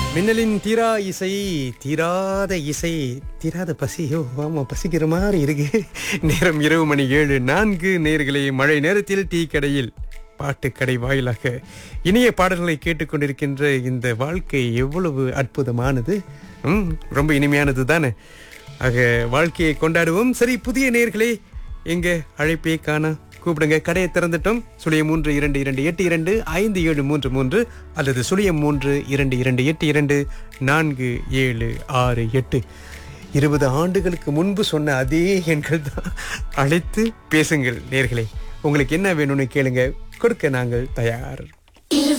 மின்னலின் தீரா இசை தீராத இசை தீராத பசியோ ஆமா பசிக்கிற மாதிரி இருக்கு நேரம் இரவு மணி ஏழு நான்கு நேர்களை மழை நேரத்தில் டீ கடையில் பாட்டுக்கடை வாயிலாக இனிய பாடல்களை கேட்டுக்கொண்டிருக்கின்ற இந்த வாழ்க்கை எவ்வளவு அற்புதமானது ம் ரொம்ப இனிமையானது தானே ஆக வாழ்க்கையை கொண்டாடுவோம் சரி புதிய நேர்களே எங்க அழைப்பே காணா கூப்பிடுங்க கடையை திறந்துட்டோம் சுழியம் மூன்று இரண்டு இரண்டு எட்டு இரண்டு ஐந்து ஏழு மூன்று மூன்று அல்லது சுழியம் மூன்று இரண்டு இரண்டு எட்டு இரண்டு நான்கு ஏழு ஆறு எட்டு இருபது ஆண்டுகளுக்கு முன்பு சொன்ன அதே எண்கள் தான் அழைத்து பேசுங்கள் நேர்களே உங்களுக்கு என்ன வேணும்னு கேளுங்க கொடுக்க நாங்கள் தயார்